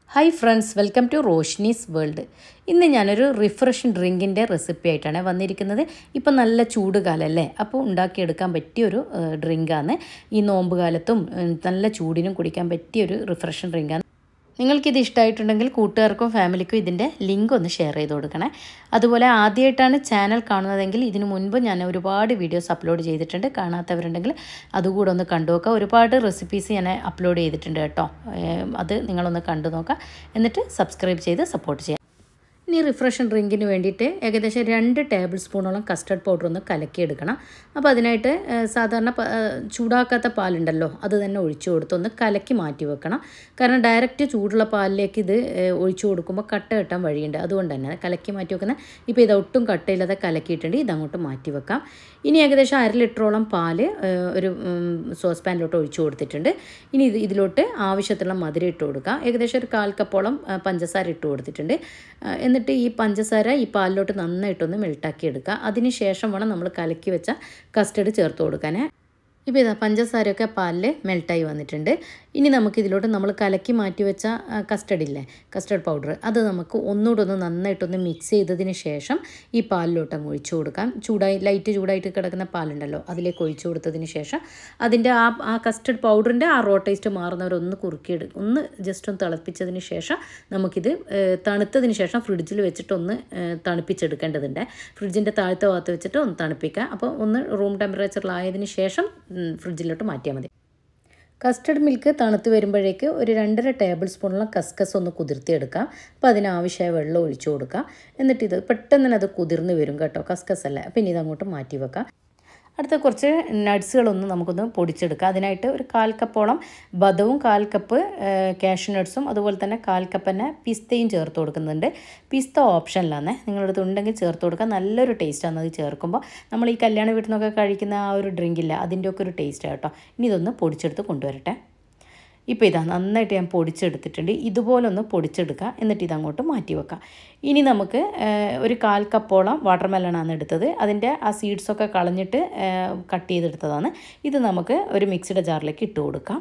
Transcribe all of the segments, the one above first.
hi friends welcome to Roshni's world ഇന്ന് ഞാനൊരു refreshing ഡ്രിങ്കിൻ്റെ recipe ആയിട്ടാണ് വന്നിരിക്കുന്നത് ഇപ്പം നല്ല ചൂട് കാലമല്ലേ അപ്പോൾ ഉണ്ടാക്കിയെടുക്കാൻ പറ്റിയൊരു ഡ്രിങ്കാണ് ഈ നോമ്പ് കാലത്തും ഉം, നല്ല ചൂടിനും കുടിക്കാൻ പറ്റിയൊരു റിഫ്രഷിങ് ഡ്രിങ്കാണ് നിങ്ങൾക്കിത് ഇഷ്ടമായിട്ടുണ്ടെങ്കിൽ കൂട്ടുകാർക്കും ഫാമിലിക്കും ഇതിൻ്റെ ലിങ്ക് ഒന്ന് ഷെയർ ചെയ്ത് കൊടുക്കണേ അതുപോലെ ആദ്യമായിട്ടാണ് ചാനൽ കാണുന്നതെങ്കിൽ ഇതിനു മുൻപ് ഞാൻ ഒരുപാട് വീഡിയോസ് അപ്ലോഡ് ചെയ്തിട്ടുണ്ട് കാണാത്തവരുണ്ടെങ്കിൽ അതുകൂടെ ഒന്ന് കണ്ടു നോക്കുക ഒരുപാട് റെസിപ്പീസ് ഞാൻ അപ്ലോഡ് ചെയ്തിട്ടുണ്ട് കേട്ടോ ഏം, അത് നിങ്ങളൊന്ന് കണ്ടു നോക്കുക എന്നിട്ട് സബ്സ്ക്രൈബ് ചെയ്ത് സപ്പോർട്ട് ചെയ്യാം ഇനി റിഫ്രഷൻ ഡ്രിങ്കിന് വേണ്ടിയിട്ട് ഏകദേശം രണ്ട് ടേബിൾ സ്പൂണോളം കസ്റ്റർഡ് പൗഡർ ഒന്ന് കലക്കിയെടുക്കണം അപ്പോൾ അതിനായിട്ട് ഏഹ്, സാധാരണ പ- ഏഹ്, ചൂടാക്കാത്ത പാലുണ്ടല്ലോ അത് തന്നെ ഒഴിച്ചു കൊടുത്ത് ഒന്ന് കലക്കി മാറ്റി വെക്കണം കാരണം ഡയറക്റ്റ് ചൂടുള്ള പാലിലേക്ക് ഇത് ഏഹ്, ഒഴിച്ചു കൊടുക്കുമ്പോൾ കട്ട കിട്ടാൻ വഴിയുണ്ട് അതുകൊണ്ട് തന്നെ കലക്കി മാറ്റി വെക്കുന്ന ഇപ്പോൾ ഇത് ഒട്ടും കട്ടയില്ലാതെ കലക്കിയിട്ടുണ്ട് ഇതങ്ങോട്ട് മാറ്റി വെക്കാം ഇനി ഏകദേശം അര ലിറ്ററോളം പാല് ഏഹ്, ഒരു സോസ് പാനിലോട്ട് ഒഴിച്ചു കൊടുത്തിട്ടുണ്ട് ഇനി ഇത് ഇതിലോട്ട് ആവശ്യത്തിനുള്ള മധുരം ഇട്ട് കൊടുക്കാം ഏകദേശം ഒരു കാൽ കപ്പോളം ആ, പഞ്ചസാര ഇട്ട് കൊടുത്തിട്ടുണ്ട് ആ, എന്നിട്ട് ഈ പഞ്ചസാര ഈ പാലിലോട്ട് നന്നായിട്ടൊന്ന് മെൽട്ടാക്കി എടുക്കുക അതിന് ശേഷം വേണം നമ്മൾ കലക്കി വെച്ച കസ്റ്റർഡ് ചേർത്ത് കൊടുക്കാൻ ഇപ്പോൾ ഇതാ പഞ്ചസാരയൊക്കെ പാലിൽ മെൽട്ടായി വന്നിട്ടുണ്ട് ഇനി നമുക്ക് ഇതിലോട്ട് നമ്മൾ കലക്കി മാറ്റി വെച്ച കസ്റ്റർഡ് ഇല്ലേ കസ്റ്റർഡ് പൗഡർ അത് നമുക്ക് ഒന്നുകൂടെ ഒന്ന് നന്നായിട്ടൊന്ന് മിക്സ് ചെയ്തതിന് ശേഷം ഈ പാലിലോട്ട് അങ്ങ് ഒഴിച്ചു കൊടുക്കാം ചൂടായി ലൈറ്റ് ചൂടായിട്ട് കിടക്കുന്ന പാലുണ്ടല്ലോ അതിലേക്ക് ഒഴിച്ചു കൊടുത്തതിന് ശേഷം അതിൻ്റെ ആ ആ കസ്റ്റർഡ് പൗഡറിൻ്റെ ആ റോ ടേസ്റ്റ് മാറുന്നവരൊന്ന് കുറുക്കിയെടു ഒന്ന് ജസ്റ്റ് ഒന്ന് തിളപ്പിച്ചതിന് ശേഷം നമുക്കിത് ഏഹ്, തണുത്തതിന് ശേഷം ഫ്രിഡ്ജിൽ വെച്ചിട്ടൊന്ന് ഏഹ്, തണുപ്പിച്ചെടുക്കേണ്ടതുണ്ട് ഫ്രിഡ്ജിൻ്റെ താഴത്തെ ഭാഗത്ത് വെച്ചിട്ട് ഒന്ന് തണുപ്പിക്കുക അപ്പോൾ ഒന്ന് റൂം ടെമ്പറേച്ചറിലായതിന് ശേഷം ഉം, ഫ്രിഡ്ജിലോട്ട് മാറ്റിയാൽ മതി കസ്റ്റർഡ് മിൽക്ക് തണുത്ത് വരുമ്പോഴേക്ക് ഒരു രണ്ടര ടേബിൾ സ്പൂണോളം കസ്കസ് ഒന്ന് കുതിർത്തിയെടുക്കാം അപ്പോൾ അതിനാവശ്യമായ വെള്ളം ഒഴിച്ചു കൊടുക്കാം എന്നിട്ട് ഇത് പെട്ടെന്ന് തന്നെ അത് കുതിർന്ന് വരും കേട്ടോ കസ്കസ് അല്ല അപ്പം ഇനി ഇതങ്ങോട്ട് മാറ്റി വെക്കാം അടുത്ത കുറച്ച് നട്ട്സുകളൊന്ന് നമുക്കൊന്ന് പൊടിച്ചെടുക്കാം അതിനായിട്ട് ഒരു കാൽ കപ്പോളം ബദവും കാൽ കപ്പ് കാഷ്യൂ നട്ട്സും അതുപോലെ തന്നെ കാൽ കപ്പ് തന്നെ പിസ്തയും ചേർത്ത് കൊടുക്കുന്നുണ്ട് പിസ്ത ഓപ്ഷനിലാണ് നിങ്ങളുടെ അടുത്ത് ഉണ്ടെങ്കിൽ ചേർത്ത് കൊടുക്കുക നല്ലൊരു ടേസ്റ്റാണ് അത് ചേർക്കുമ്പോൾ നമ്മൾ ഈ കല്യാണ വീട്ടിൽ നിന്നൊക്കെ കഴിക്കുന്ന ആ ഒരു ഡ്രിങ്ക് ഇല്ല അതിൻ്റെയൊക്കെ ഒരു ടേസ്റ്റ് കേട്ടോ ഇനി ഇതൊന്ന് പൊടിച്ചെടുത്ത് കൊണ്ടുവരട്ടെ ഇപ്പോൾ ഇതാ നന്നായിട്ട് ഞാൻ പൊടിച്ചെടുത്തിട്ടുണ്ട് ഇതുപോലൊന്ന് പൊടിച്ചെടുക്കുക എന്നിട്ട് ഇതങ്ങോട്ട് മാറ്റി വെക്കാം ഇനി നമുക്ക് ഏഹ്, ഒരു കാൽ കപ്പോളം വാട്ടർ മെലണാണ് എടുത്തത് അതിൻ്റെ ആ സീഡ്സൊക്കെ കളഞ്ഞിട്ട് ഏഹ്, കട്ട് ചെയ്തെടുത്തതാണ് ഇത് നമുക്ക് ഒരു മിക്സിയുടെ ജാറിലേക്ക് ഇട്ട് കൊടുക്കാം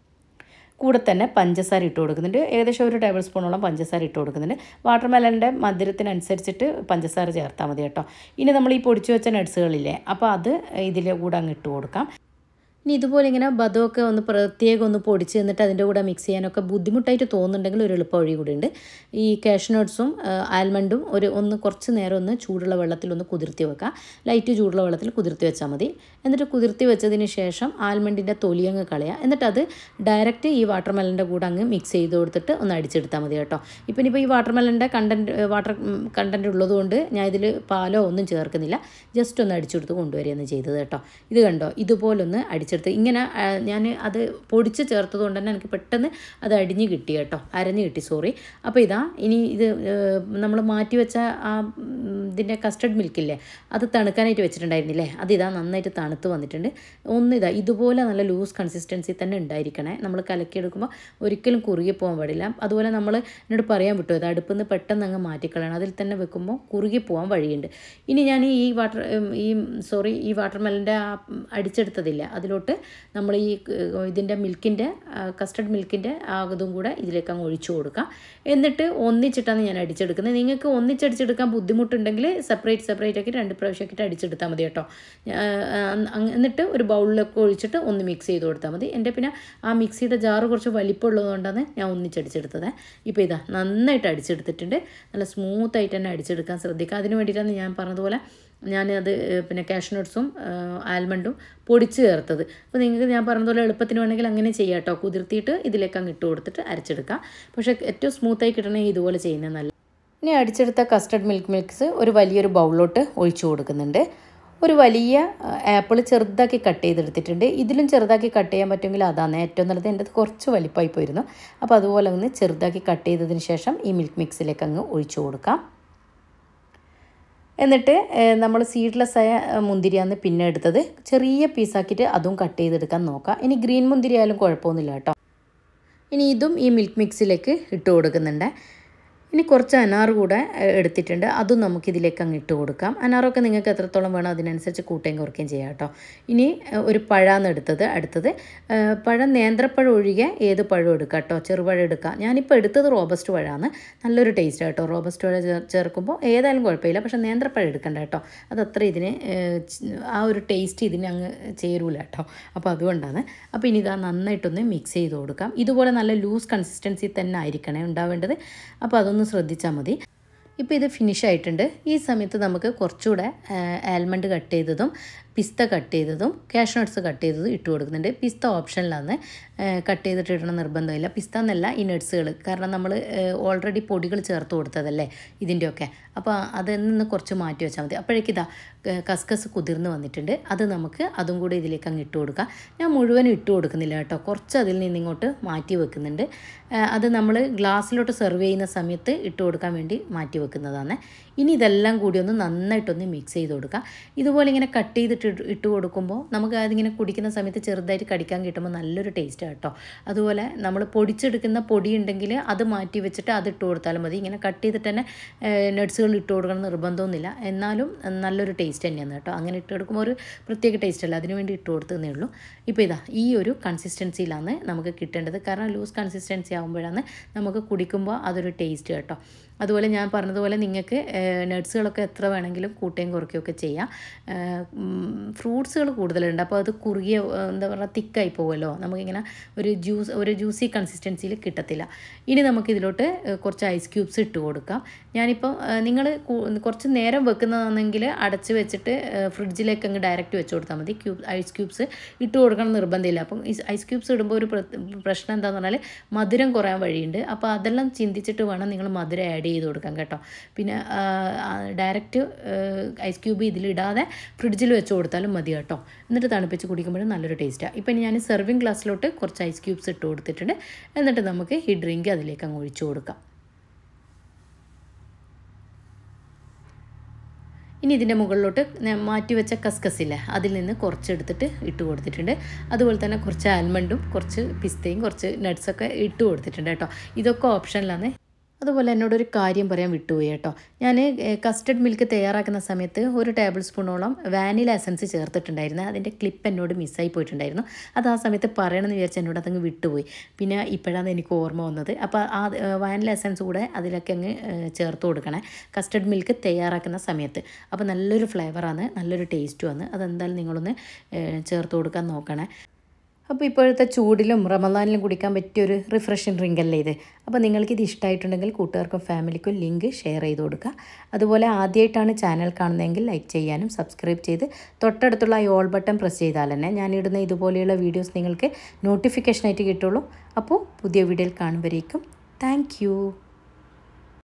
കൂടെ തന്നെ പഞ്ചസാര ഇട്ട് കൊടുക്കുന്നുണ്ട് ഏകദേശം ഒരു ടേബിൾ സ്പൂണോളം പഞ്ചസാര ഇട്ട് കൊടുക്കുന്നുണ്ട് വാട്ടർ മെലൻ്റെ മധുരത്തിനനുസരിച്ചിട്ട് പഞ്ചസാര ചേർത്താൽ മതി കേട്ടോ ഇനി നമ്മൾ ഈ പൊടിച്ചു വെച്ച നട്ട്സുകളില്ലേ അപ്പോൾ അത് ഇതിലെ കൂടെ അങ്ങ് ഇട്ട് കൊടുക്കാം ഇനി ഇതുപോലെ ഇങ്ങനെ ബദമൊക്കെ ഒന്ന് പ്രത്യേകം ഒന്ന് പൊടിച്ച് എന്നിട്ട് അതിൻ്റെ കൂടെ മിക്സ് ചെയ്യാനൊക്കെ ബുദ്ധിമുട്ടായിട്ട് തോന്നുന്നുണ്ടെങ്കിൽ ഒരു എളുപ്പ വഴി കൂടി ഉണ്ട് ഈ കാഷ്യൂ നട്ട്സും ആൽമണ്ടും ഒരു ഒന്ന് കുറച്ച് നേരം ഒന്ന് ചൂടുള്ള വെള്ളത്തിൽ ഒന്ന് കുതിർത്തി വെക്കുക ലൈറ്റ് ചൂടുള്ള വെള്ളത്തിൽ കുതിർത്തി വെച്ചാൽ മതി എന്നിട്ട് കുതിർത്തി വെച്ചതിന് ശേഷം ആൽമണ്ടിൻ്റെ തൊലി അങ്ങ് കളയുക എന്നിട്ട് അത് ഡയറക്റ്റ് ഈ വാട്ടർ മെലൻ്റെ കൂടെ അങ്ങ് മിക്സ് ചെയ്ത് കൊടുത്തിട്ട് ഒന്ന് അടിച്ചെടുത്താൽ മതി കേട്ടോ ഇപ്പം ഇനിയിപ്പോൾ ഈ വാട്ടർ മെലൻ്റെ കണ്ടൻറ്റ് വാട്ടർ കണ്ടൻറ്റ് ഉള്ളതുകൊണ്ട് ഞാൻ ഇതിൽ പാലോ ഒന്നും ചേർക്കുന്നില്ല ജസ്റ്റ് ഒന്ന് അടിച്ചെടുത്ത് കൊണ്ടുവരികയാണ് ചെയ്തത് കേട്ടോ ഇത് കണ്ടോ ഇതുപോലൊന്ന് അടിച്ചെടുത്ത് ഇങ്ങനെ ഞാൻ അത് പൊടിച്ച് ചേർത്തത് കൊണ്ട് തന്നെ എനിക്ക് പെട്ടെന്ന് അത് അടിഞ്ഞ് കിട്ടി കേട്ടോ അരഞ്ഞ് കിട്ടി സോറി അപ്പോൾ ഇതാ ഇനി ഇത് നമ്മൾ മാറ്റി വെച്ച ആ ഉം, ഇതിൻ്റെ കസ്റ്റർഡ് മിൽക്കില്ലേ അത് തണുക്കാനായിട്ട് വെച്ചിട്ടുണ്ടായിരുന്നില്ലേ അത് ഇതാ നന്നായിട്ട് തണുത്ത് വന്നിട്ടുണ്ട് ഒന്ന് ഇതാ ഇതുപോലെ നല്ല ലൂസ് കൺസിസ്റ്റൻസി തന്നെ ഉണ്ടായിരിക്കണേ നമ്മൾ കലക്കിയെടുക്കുമ്പോൾ ഒരിക്കലും കുറുകി പോകാൻ പാടില്ല അതുപോലെ നമ്മൾ എന്നോട് പറയാൻ വിട്ടു ഇത് അടുപ്പിൽ നിന്ന് പെട്ടെന്ന് അങ്ങ് മാറ്റിക്കളയണം അതിൽ തന്നെ വെക്കുമ്പോൾ കുറുകി പോകാൻ വഴിയുണ്ട് ഇനി ഞാൻ ഈ വാട്ടർ ഈ സോറി ഈ വാട്ടർ മെലൻ്റെ ആ അടിച്ചെടുത്തതില്ല അതിലോട്ട് നമ്മൾ ഈ ഏഹ്, ഇതിൻ്റെ മിൽക്കിൻ്റെ കസ്റ്റർഡ് മിൽക്കിൻ്റെ ആ ഇതും കൂടെ ഇതിലേക്ക് അങ്ങ് ഒഴിച്ചു കൊടുക്കാം എന്നിട്ട് ഒന്നിച്ചിട്ടാണ് ഞാൻ അടിച്ചെടുക്കുന്നത് നിങ്ങൾക്ക് ഒന്നിച്ചടിച്ചെടുക്കാൻ ബുദ്ധിമുട്ടുണ്ടെങ്കിൽ സെപ്പറേറ്റ് സെപ്പറേറ്റ് ആക്കി രണ്ട് പ്രാവശ്യമാക്കിയിട്ട് അടിച്ചെടുത്താൽ മതി കേട്ടോ ആ, അങ് എന്നിട്ട് ഒരു ബൗളിലൊക്കെ ഒഴിച്ചിട്ട് ഒന്ന് മിക്സ് ചെയ്ത് കൊടുത്താൽ മതി എൻ്റെ പിന്നെ ആ മിക്സിയുടെ ജാറ് കുറച്ച് വലിപ്പമുള്ളതുകൊണ്ടാണ് ഞാൻ ഒന്നിച്ചടിച്ചെടുത്തത് ഇപ്പോൾ ഇതാ നന്നായിട്ട് അടിച്ചെടുത്തിട്ടുണ്ട് നല്ല സ്മൂത്തായിട്ട് തന്നെ അടിച്ചെടുക്കാൻ ശ്രദ്ധിക്കുക അതിന് വേണ്ടിയിട്ടാണ് ഞാൻ പറഞ്ഞതുപോലെ ഞാനത് ഏഹ്, പിന്നെ കാഷ്യൂ നട്ട്സും ആൽമണ്ടും പൊടിച്ച് ചേർത്തത് അപ്പോൾ നിങ്ങൾക്ക് ഞാൻ പറഞ്ഞതുപോലെ എളുപ്പത്തിന് വേണമെങ്കിൽ അങ്ങനെ ചെയ്യാം കേട്ടോ കുതിർത്തിയിട്ട് ഇതിലേക്ക് അങ്ങ് ഇട്ട് കൊടുത്തിട്ട് അരച്ചെടുക്കാം പക്ഷേ ഏറ്റവും സ്മൂത്തായി കിട്ടണമെങ്കിൽ ഇതുപോലെ ചെയ്യുന്നത് നല്ല ഇനി അടിച്ചെടുത്ത കസ്റ്റർഡ് മിൽക്ക് മിക്സ് ഒരു വലിയൊരു ബൗളിലോട്ട് ഒഴിച്ചു കൊടുക്കുന്നുണ്ട് ഒരു വലിയ ആപ്പിൾ ചെറുതാക്കി കട്ട് ചെയ്തെടുത്തിട്ടുണ്ട് ഇതിലും ചെറുതാക്കി കട്ട് ചെയ്യാൻ പറ്റുമെങ്കിൽ അതാണ് ഏറ്റവും നല്ലത് എൻ്റെ കുറച്ച് വലിപ്പമായി പോയിരുന്നു അപ്പോൾ അതുപോലെ ഒന്ന് ചെറുതാക്കി കട്ട് ചെയ്തതിന് ശേഷം ഈ മിൽക്ക് മിക്സിലേക്ക് അങ്ങ് ഒഴിച്ചു കൊടുക്കാം എന്നിട്ട് നമ്മൾ സീഡ്ലെസ് ആയ ഏഹ്, മുന്തിരിയാണ് പിന്നെ എടുത്തത് ചെറിയ പീസാക്കിയിട്ട് അതും കട്ട് ചെയ്തെടുക്കാൻ നോക്കാം ഇനി ഗ്രീൻ മുന്തിരി ആയാലും കുഴപ്പമൊന്നുമില്ല കേട്ടോ ഇനി ഇതും ഈ മിൽക്ക് മിക്സിലേക്ക് ഇട്ട് കൊടുക്കുന്നുണ്ട് ഇനി കുറച്ച് അനാർ കൂടെ ഏഹ്, എടുത്തിട്ടുണ്ട് അതും നമുക്കിതിലേക്ക് അങ്ങ് ഇട്ട് കൊടുക്കാം അനാറൊക്കെ നിങ്ങൾക്ക് എത്രത്തോളം വേണോ അതിനനുസരിച്ച് കൂട്ടുകയും കുറയ്ക്കുകയും ചെയ്യാം കേട്ടോ ഇനി ഏഹ്, ഒരു പഴമാണ് എടുത്തത് അടുത്തത് ഏഹ്, പഴം നേന്ത്രപ്പഴം ഒഴികെ ഏത് പഴം എടുക്കാം കേട്ടോ ചെറുപഴം എടുക്കാം ഞാനിപ്പോൾ എടുത്തത് റോബസ്റ്റ് പഴമാണ് നല്ലൊരു ടേസ്റ്റ് കേട്ടോ റോബസ്റ്റ് പഴം ചേർ- ചേർക്കുമ്പോൾ ഏതായാലും കുഴപ്പമില്ല പക്ഷേ നേന്ത്രപ്പഴം എടുക്കണ്ട കേട്ടോ അതത്ര ഇതിന് ഏഹ്, ച്- ആ ഒരു ടേസ്റ്റ് ഇതിന് അങ്ങ് ചേരൂല കേട്ടോ അപ്പോൾ അതുകൊണ്ടാണ് അപ്പോൾ ഇനി ഇതാ നന്നായിട്ടൊന്ന് മിക്സ് ചെയ്ത് കൊടുക്കാം ഇതുപോലെ നല്ല ലൂസ് കൺസിസ്റ്റൻസി തന്നെ ആയിരിക്കണേ ഉണ്ടാവേണ്ടത് അപ്പോൾ അതൊന്ന് ശ്രദ്ധിച്ചാൽ മതി ഇപ്പോൾ ഇത് ഫിനിഷ് ആയിട്ടുണ്ട് ഈ സമയത്ത് നമുക്ക് കുറച്ചുകൂടെ ആൽമണ്ട് കട്ട് ചെയ്തതും പിസ്ത കട്ട് ചെയ്തതും കാഷ് നട്ട്സ് കട്ട് ചെയ്തതും ഇട്ട് കൊടുക്കുന്നുണ്ട് പിസ്ത ഓപ്ഷനിലാണ് കട്ട് ചെയ്തിട്ട് ഇടണം നിർബന്ധമില്ല പിസ്ത എന്നല്ല ഈ നട്ട്സുകൾ കാരണം നമ്മൾ ഓൾറെഡി പൊടികൾ ചേർത്ത് കൊടുത്തതല്ലേ ഇതിൻ്റെയൊക്കെ അപ്പോൾ അതിൽ നിന്ന് കുറച്ച് മാറ്റി വെച്ചാൽ മതി അപ്പോഴേക്കും ഇതാ ഏഹ്, കസ്കസ് കുതിർന്ന് വന്നിട്ടുണ്ട് അത് നമുക്ക് അതും കൂടി ഇതിലേക്ക് അങ്ങ് ഇട്ട് കൊടുക്കാം ഞാൻ മുഴുവനും ഇട്ട് കൊടുക്കുന്നില്ല കേട്ടോ കുറച്ച് അതിൽ നിന്ന് ഇങ്ങോട്ട് മാറ്റി വെക്കുന്നുണ്ട് ഏഹ്, അത് നമ്മൾ ഗ്ലാസ്സിലോട്ട് സെർവ് ചെയ്യുന്ന സമയത്ത് ഇട്ട് കൊടുക്കാൻ വേണ്ടി മാറ്റി വെക്കുന്നതാണ് ഇനി ഇതെല്ലാം കൂടി ഒന്ന് നന്നായിട്ടൊന്ന് മിക്സ് ചെയ്ത് കൊടുക്കാം ഇതുപോലെ ഇങ്ങനെ കട്ട് ചെയ്തിട്ട് ഇട്ട് ഇട്ട് കൊടുക്കുമ്പോൾ നമുക്ക് അതിങ്ങനെ കുടിക്കുന്ന സമയത്ത് ചെറുതായിട്ട് കടിക്കാൻ കിട്ടുമ്പോൾ നല്ലൊരു ടേസ്റ്റ് കേട്ടോ അതുപോലെ നമ്മൾ പൊടിച്ചെടുക്കുന്ന പൊടി ഉണ്ടെങ്കിൽ അത് മാറ്റി വെച്ചിട്ട് അത് ഇട്ട് കൊടുത്താലും മതി ഇങ്ങനെ കട്ട് ചെയ്തിട്ട് തന്നെ നട്ട്സുകൾ ഇട്ട് കൊടുക്കണം എന്ന് നിർബന്ധമൊന്നുമില്ല എന്നാലും നല്ലൊരു ടേസ്റ്റ് തന്നെയാണ് കേട്ടോ അങ്ങനെ ഇട്ട് കൊടുക്കുമ്പോൾ ഒരു പ്രത്യേക ടേസ്റ്റ് അല്ല അതിന് വേണ്ടി ഇട്ട് കൊടുത്തതേ ഉള്ളൂ ഇപ്പോൾ ഇതാ ഈ ഒരു കൺസിസ്റ്റൻസിയിലാണ് നമുക്ക് കിട്ടേണ്ടത് കാരണം ലൂസ് കൺസിസ്റ്റൻസി ആകുമ്പോഴാണ് നമുക്ക് കുടിക്കുമ്പോൾ അതൊരു ടേസ്റ്റ് കേട്ടോ അതുപോലെ ഞാൻ പറഞ്ഞതുപോലെ നിങ്ങൾക്ക് നട്ട്സുകളൊക്കെ എത്ര വേണമെങ്കിലും കൂട്ടുകയും കുറയ്ക്കുകയൊക്കെ ചെയ്യാം ഫ്രൂട്ട്സുകൾ കൂടുതലുണ്ട് അപ്പോൾ അത് കുറുകിയ ഏഹ്, എന്താ പറയുക തിക്കായി പോകുമല്ലോ നമുക്കിങ്ങനെ ഒരു ജ്യൂസ് ഒരു ജ്യൂസി കൺസിസ്റ്റൻസിയിൽ കിട്ടത്തില്ല ഇനി നമുക്കിതിലോട്ട് ഏഹ്, കുറച്ച് ഐസ് ക്യൂബ്സ് ഇട്ട് കൊടുക്കാം ഞാനിപ്പം നിങ്ങൾ കുറച്ച് നേരം വെക്കുന്നതാണെങ്കിൽ അടച്ച് വെച്ചിട്ട് ഏഹ്, ഫ്രിഡ്ജിലേക്ക് അങ്ങ് ഡയറക്റ്റ് വെച്ച് കൊടുത്താൽ മതി ക്യൂബ് ഐസ് ക്യൂബ്സ് ഇട്ട് കൊടുക്കണം എന്ന് നിർബന്ധമില്ല അപ്പം ഈ ഐസ് ക്യൂബ്സ് ഇടുമ്പോൾ ഒരു പ്ര- പ്രശ്നം എന്താണെന്ന് പറഞ്ഞാൽ മധുരം കുറയാൻ വഴിയുണ്ട് അപ്പോൾ അതെല്ലാം ചിന്തിച്ചിട്ട് വേണം നിങ്ങൾ മധുരം ആഡ് ചെയ്ത് കൊടുക്കാൻ കേട്ടോ പിന്നെ ഡയറക്റ്റ് ഐസ് ക്യൂബ് ഇതിലിടാതെ ഫ്രിഡ്ജിൽ വെച്ച് കൊടുത്താലും മതി കേട്ടോ എന്നിട്ട് തണുപ്പിച്ച് കുടിക്കുമ്പോഴും നല്ലൊരു ടേസ്റ്റാണ് ഇപ്പം ഇനി ഞാൻ സെർവിങ് ഗ്ലാസ്സിലോട്ട് കുറച്ച് ഐസ് ക്യൂബ്സ് ഇട്ട് കൊടുത്തിട്ടുണ്ട് എന്നിട്ട് നമുക്ക് ഈ ഡ്രിങ്ക് അതിലേക്ക് അങ്ങ് ഒഴിച്ചു കൊടുക്കാം ഇനി ഇതിൻ്റെ മുകളിലോട്ട് ഞാൻ മാറ്റി വെച്ച കസ്കസില്ലേ അതിൽ നിന്ന് കുറച്ച് എടുത്തിട്ട് ഇട്ട് കൊടുത്തിട്ടുണ്ട് അതുപോലെ തന്നെ കുറച്ച് ആൽമണ്ടും കുറച്ച് പിസ്തയും കുറച്ച് നട്ട്സൊക്കെ ഇട്ട് കൊടുത്തിട്ടുണ്ട് കേട്ടോ ഇതൊക്കെ ഓപ്ഷനിലാണ് അതുപോലെ എന്നോടൊരു കാര്യം പറയാൻ വിട്ടുപോയി കേട്ടോ ഞാൻ കസ്റ്റർഡ് മിൽക്ക് തയ്യാറാക്കുന്ന സമയത്ത് ഒരു ടേബിൾ സ്പൂണോളം വാനില എസൻസ് ചേർത്തിട്ടുണ്ടായിരുന്നു അതിൻ്റെ ക്ലിപ്പ് എന്നോട് മിസ്സായി പോയിട്ടുണ്ടായിരുന്നു അത് ആ സമയത്ത് പറയണമെന്ന് വിചാരിച്ച് എന്നോട് അതങ്ങ് വിട്ടുപോയി പിന്നെ ഇപ്പോഴാണ് എനിക്ക് ഓർമ്മ വന്നത് അപ്പോൾ ആ വാനില എസൻസ് കൂടെ അതിലൊക്കെ അങ്ങ് ഏഹ്, ചേർത്ത് കൊടുക്കണേ കസ്റ്റർഡ് മിൽക്ക് തയ്യാറാക്കുന്ന സമയത്ത് അപ്പോൾ നല്ലൊരു ഫ്ലേവറാണ് നല്ലൊരു ടേസ്റ്റുമാണ് അതെന്തായാലും നിങ്ങളൊന്ന് ഏഹ്, ചേർത്ത് കൊടുക്കാൻ നോക്കണേ അപ്പോൾ ഇപ്പോഴത്തെ ചൂടിലും റമദാനിലും കുടിക്കാൻ പറ്റിയ ഒരു റിഫ്രഷിംഗ് ഡ്രിങ്ക് അല്ലേ ഇത് അപ്പോൾ നിങ്ങൾക്ക് ഇത് ഇഷ്ടമായിട്ടുണ്ടെങ്കിൽ കൂട്ടുകാർക്കും ഫാമിലിക്കും ലിങ്ക് ഷെയർ ചെയ്ത് കൊടുക്കുക അതുപോലെ ആദ്യമായിട്ടാണ് ചാനൽ കാണുന്നതെങ്കിൽ ലൈക്ക് ചെയ്യാനും സബ്സ്ക്രൈബ് ചെയ്ത് തൊട്ടടുത്തുള്ള ഈ ഓൾ ബട്ടൺ പ്രസ് ചെയ്താൽ തന്നെ ഞാനിടുന്ന ഇതുപോലെയുള്ള വീഡിയോസ് നിങ്ങൾക്ക് നോട്ടിഫിക്കേഷനായിട്ട് കിട്ടുള്ളൂ അപ്പോൾ പുതിയ വീഡിയോയിൽ കാണുമ്പോഴേക്കും താങ്ക്